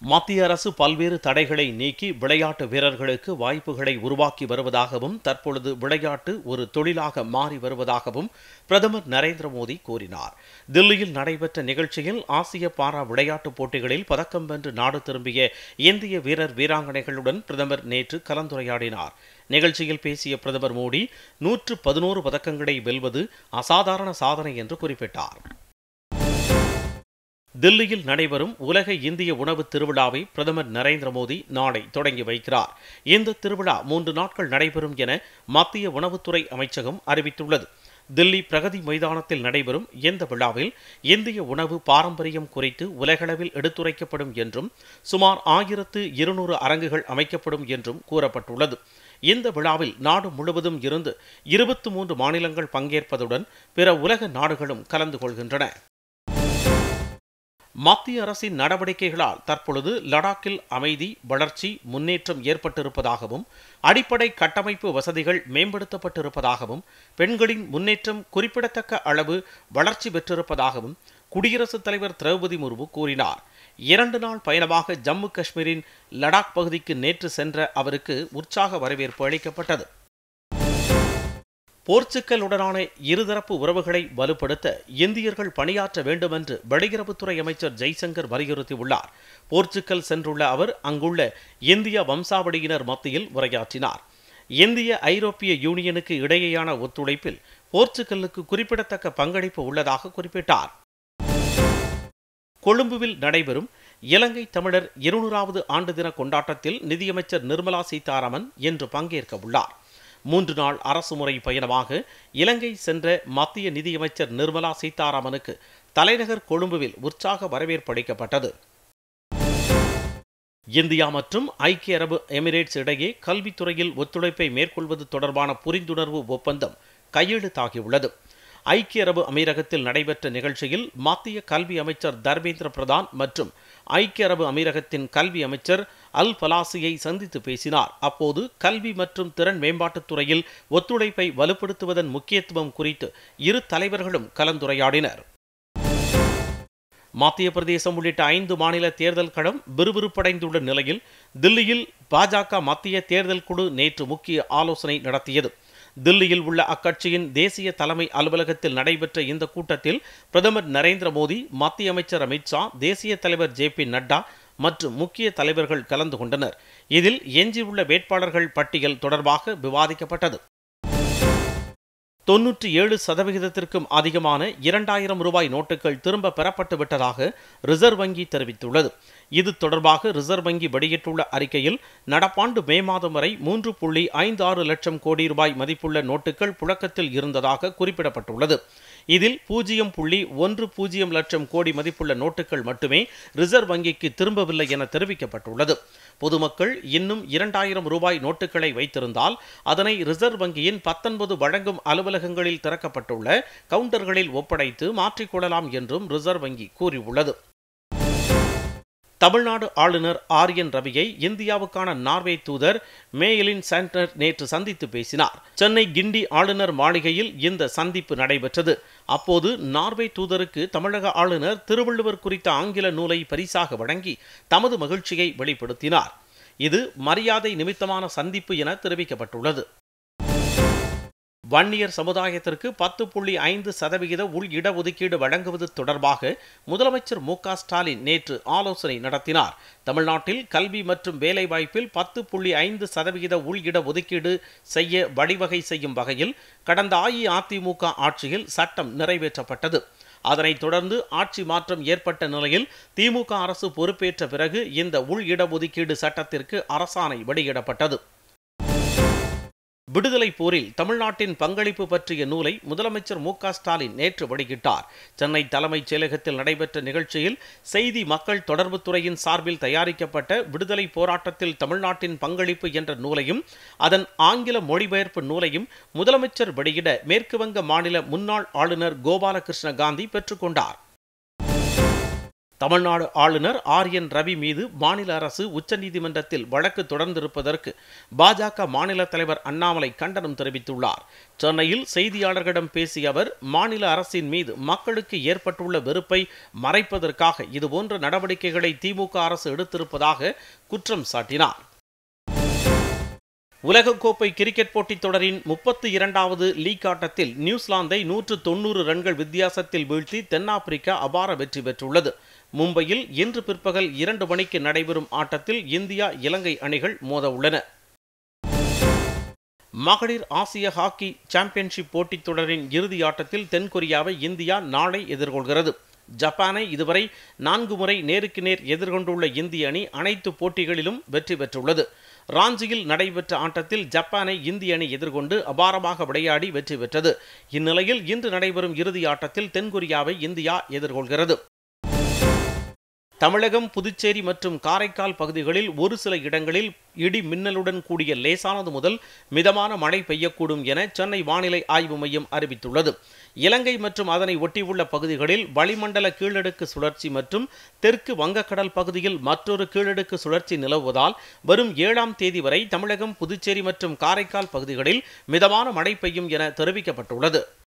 மத்திய அரசு பல்வேறு தடைகளை நீக்கி விளையாட்டு வீரர்களுக்கு வாய்ப்புகளை உருவாக்கி வருவதாகவும் தற்பொழுது விளையாட்டு ஒரு தொழிலாக மாறி வருவதாகவும் பிரதமர் நரேந்திர மோடி கூறினார் தில்லியில் நடைபெற்ற நிகழ்ச்சியில் ஆசிய பாரா விளையாட்டுப் போட்டிகளில் பதக்கம் வென்று நாடு திரும்பிய இந்திய வீரர் வீராங்கனைகளுடன் பிரதமர் நேற்று கலந்துரையாடினார் நிகழ்ச்சியில் பேசிய பிரதமர் மோடி நூற்று பதினோரு பதக்கங்களை வெல்வது அசாதாரண சாதனை என்று குறிப்பிட்டார் தில்லியில் நடைபெறும் உலக இந்திய உணவு திருவிழாவை பிரதமர் நரேந்திர மோடி நாளை தொடங்கி வைக்கிறார் இந்த திருவிழா மூன்று நாட்கள் நடைபெறும் என மத்திய உணவுத்துறை அமைச்சகம் அறிவித்துள்ளது தில்லி பிரகதி மைதானத்தில் நடைபெறும் இந்த விழாவில் இந்திய உணவு பாரம்பரியம் குறித்து உலகளவில் எடுத்துரைக்கப்படும் என்றும் சுமார் ஆயிரத்து இருநூறு அரங்குகள் அமைக்கப்படும் என்றும் கூறப்பட்டுள்ளது இந்த விழாவில் நாடு முழுவதும் இருந்து இருபத்தி மூன்று மாநிலங்கள் பங்கேற்பதுடன் பிற உலக நாடுகளும் கலந்து கொள்கின்றன மத்திய அரசின் நடவடிக்கைகளால் தற்பொழுது லடாக்கில் அமைதி வளர்ச்சி முன்னேற்றம் ஏற்பட்டிருப்பதாகவும் அடிப்படை கட்டமைப்பு வசதிகள் மேம்படுத்தப்பட்டிருப்பதாகவும் பெண்களின் முன்னேற்றம் குறிப்பிடத்தக்க அளவு வளர்ச்சி பெற்றிருப்பதாகவும் குடியரசுத் தலைவர் திரௌபதி முர்மு கூறினார் இரண்டு நாள் பயணமாக ஜம்மு காஷ்மீரின் லடாக் பகுதிக்கு நேற்று சென்ற அவருக்கு உற்சாக வரவேற்பு அளிக்கப்பட்டது போர்ச்சுக்கலுடனான இருதரப்பு உறவுகளை வலுப்படுத்த இந்தியர்கள் பணியாற்ற வேண்டும் என்று வெளியுறவுத்துறை அமைச்சர் ஜெய்சங்கர் வலியுறுத்தியுள்ளார் போர்ச்சுக்கல் சென்றுள்ள அவர் அங்குள்ள இந்திய வம்சாவளியினர் மத்தியில் உரையாற்றினார் இந்திய ஐரோப்பிய யூனியனுக்கு இடையேயான ஒத்துழைப்பில் போர்ச்சுக்கலுக்கு குறிப்பிடத்தக்க பங்களிப்பு உள்ளதாக குறிப்பிட்டார் கொழும்புவில் நடைபெறும் இலங்கை தமிழர் இருநூறாவது ஆண்டு தின கொண்டாட்டத்தில் நிதியமைச்சர் நிர்மலா சீதாராமன் இன்று பங்கேற்க உள்ளார் மூன்று நாள் அரசுமுறை பயணமாக இலங்கை சென்ற மத்திய நிதியமைச்சர் நிர்மலா சீதாராமனுக்கு தலைநகர் கொழும்புவில் உற்சாக வரவேற்பு அளிக்கப்பட்டது இந்தியா மற்றும் ஐக்கிய அரபு எமிரேட்ஸ் இடையே கல்வித்துறையில் ஒத்துழைப்பை மேற்கொள்வது தொடர்பான புரிந்துணர்வு ஒப்பந்தம் கையெழுத்தாகியுள்ளது ஐக்கிய அரபு அமீரகத்தில் நடைபெற்ற நிகழ்ச்சியில் மத்திய கல்வி அமைச்சர் தர்மேந்திர பிரதான் மற்றும் ஐக்கிய அரபு அமீரகத்தின் கல்வி அமைச்சர் அல் பலாசியை சந்தித்து பேசினார் அப்போது கல்வி மற்றும் திறன் மேம்பாட்டுத் துறையில் ஒத்துழைப்பை வலுப்படுத்துவதன் முக்கியத்துவம் குறித்து இரு தலைவர்களும் கலந்துரையாடினர் மத்திய பிரதேசம் உள்ளிட்ட ஐந்து மாநில தேர்தல் களம் விறுவிறுப்படைந்துள்ள நிலையில் தில்லியில் பாஜக மத்திய தேர்தல் குழு நேற்று முக்கிய ஆலோசனை நடத்தியது தில்லியில் உள்ள அக்கட்சியின் தேசிய தலைமை அலுவலகத்தில் நடைபெற்ற இந்த கூட்டத்தில் பிரதமர் நரேந்திர மோடி மத்திய அமைச்சர் அமித்ஷா தேசிய தலைவர் ஜே பி நட்டா மற்றும் முக்கிய தலைவர்கள் கலந்து கொண்டனர் இதில் எஞ்சியுள்ள வேட்பாளர்கள் பட்டியல் தொடர்பாக விவாதிக்கப்பட்டது தொன்னூற்றி ஏழு சதவிகிதத்திற்கும் அதிகமான இரண்டாயிரம் ரூபாய் நோட்டுகள் திரும்ப பெறப்பட்டு விட்டதாக ரிசர்வ் வங்கி தெரிவித்துள்ளது இது தொடர்பாக ரிசர்வ் வங்கி வெளியிட்டுள்ள அறிக்கையில் நடப்பாண்டு மே மாதம் வரை மூன்று புள்ளி ஐந்து ஆறு லட்சம் கோடி ரூபாய் மதிப்புள்ள நோட்டுகள் புழக்கத்தில் இருந்ததாக குறிப்பிடப்பட்டுள்ளது இதில் பூஜ்ஜியம் புள்ளி ஒன்று பூஜ்ஜியம் லட்சம் கோடி மதிப்புள்ள நோட்டுகள் மட்டுமே ரிசர்வ் வங்கிக்கு திரும்பவில்லை என தெரிவிக்கப்பட்டுள்ளது பொதுமக்கள் இன்னும் இரண்டாயிரம் ரூபாய் நோட்டுகளை வைத்திருந்தால் அதனை ரிசர்வ் வங்கியின் பத்தொன்பது வழங்கும் அலுவலகங்களில் திறக்கப்பட்டுள்ள கவுண்டர்களில் ஒப்படைத்து மாற்றிக்கொள்ளலாம் என்றும் ரிசர்வ் வங்கி கூறியுள்ளது தமிழ்நாடு ஆளுநர் ஆர் என் ரவியை இந்தியாவுக்கான நார்வே தூதர் மேயலின் சாண்டர் நேற்று சந்தித்து பேசினார் சென்னை கிண்டி ஆளுநர் மாளிகையில் இந்த சந்திப்பு நடைபெற்றது அப்போது நார்வே தூதருக்கு தமிழக ஆளுநர் திருவள்ளுவர் குறித்த ஆங்கில நூலை பரிசாக வழங்கி தமது மகிழ்ச்சியை வெளிப்படுத்தினார் இது மரியாதை நிமித்தமான சந்திப்பு என தெரிவிக்கப்பட்டுள்ளது வன்னியர் சமுதாயத்திற்கு பத்து புள்ளி ஐந்து சதவிகித உள் இடஒதுக்கீடு வழங்குவது தொடர்பாக முதலமைச்சர் மு ஸ்டாலின் நேற்று ஆலோசனை நடத்தினார் தமிழ்நாட்டில் கல்வி மற்றும் வேலைவாய்ப்பில் பத்து புள்ளி ஐந்து சதவிகித உள் இட ஒதுக்கீடு செய்ய வழிவகை செய்யும் வகையில் கடந்த அஇஅதிமுக ஆட்சியில் சட்டம் நிறைவேற்றப்பட்டது அதனைத் தொடர்ந்து ஆட்சி மாற்றம் ஏற்பட்ட நிலையில் திமுக அரசு பொறுப்பேற்ற பிறகு இந்த உள் இடஒதுக்கீடு சட்டத்திற்கு அரசாணை வெளியிடப்பட்டது விடுதலை போரில் தமிழ்நாட்டின் பங்களிப்பு பற்றிய நூலை முதலமைச்சர் மு ஸ்டாலின் நேற்று வெளியிட்டார் சென்னை தலைமைச் செயலகத்தில் நடைபெற்ற நிகழ்ச்சியில் செய்தி மக்கள் தொடர்புத்துறையின் சார்பில் தயாரிக்கப்பட்ட விடுதலை போராட்டத்தில் தமிழ்நாட்டின் பங்களிப்பு என்ற நூலையும் அதன் ஆங்கில மொழிபெயர்ப்பு நூலையும் முதலமைச்சர் வெளியிட மேற்குவங்க மாநில முன்னாள் ஆளுநர் கோபாலகிருஷ்ண காந்தி பெற்றுக்கொண்டார் தமிழ்நாடு ஆளுநர் ஆர் என் ரவி மீது மாநில அரசு உச்சநீதிமன்றத்தில் வழக்கு தொடர்ந்திருப்பதற்கு பாஜக மாநில தலைவர் அண்ணாமலை கண்டனம் தெரிவித்துள்ளார் சென்னையில் செய்தியாளர்களிடம் பேசிய அவர் மாநில அரசின் மீது மக்களுக்கு ஏற்பட்டுள்ள வெறுப்பை மறைப்பதற்காக இதுபோன்ற நடவடிக்கைகளை திமுக அரசு எடுத்திருப்பதாக குற்றம் சாட்டினார் உலகக்கோப்பை கிரிக்கெட் போட்டித் தொடரின் முப்பத்தி இரண்டாவது லீக் ஆட்டத்தில் நியூசிலாந்தை நூற்று தொன்னூறு ரன்கள் வித்தியாசத்தில் வீழ்த்தி தென்னாப்பிரிக்கா அபார வெற்றி பெற்றுள்ளது மும்பையில் இன்று பிற்பகல் இரண்டு மணிக்கு நடைபெறும் ஆட்டத்தில் இந்தியா இலங்கை அணிகள் மோத உள்ளன மகளிர் ஆசிய ஹாக்கி சாம்பியன்ஷிப் போட்டித் தொடரின் இறுதி ஆட்டத்தில் தென்கொரியாவை இந்தியா நாளை எதிர்கொள்கிறது ஜப்பானை இதுவரை நான்கு முறை நேருக்கு நேர் எதிர்கொண்டுள்ள இந்திய அணி அனைத்து போட்டிகளிலும் வெற்றி பெற்றுள்ளது ராஞ்சியில் நடைபெற்ற ஆட்டத்தில் ஜப்பானை இந்திய அணி எதிர்கொண்டு அபாரமாக விளையாடி வெற்றி பெற்றது இந்நிலையில் இன்று நடைபெறும் இறுதி ஆட்டத்தில் தென்கொரியாவை இந்தியா எதிர்கொள்கிறது தமிழகம் புதுச்சேரி மற்றும் காரைக்கால் பகுதிகளில் ஒரு சில இடங்களில் இடி மின்னலுடன் கூடிய லேசானது முதல் மிதமான மழை பெய்யக்கூடும் என சென்னை வானிலை ஆய்வு மையம் அறிவித்துள்ளது இலங்கை மற்றும் அதனை ஒட்டியுள்ள பகுதிகளில் வளிமண்டல கீழடுக்கு சுழற்சி மற்றும் தெற்கு வங்கக்கடல் பகுதியில் மற்றொரு கீழடுக்கு சுழற்சி நிலவுவதால் வரும் ஏழாம் தேதி வரை தமிழகம் புதுச்சேரி மற்றும் காரைக்கால் பகுதிகளில் மிதமான மழை பெய்யும் என தெரிவிக்கப்பட்டுள்ளது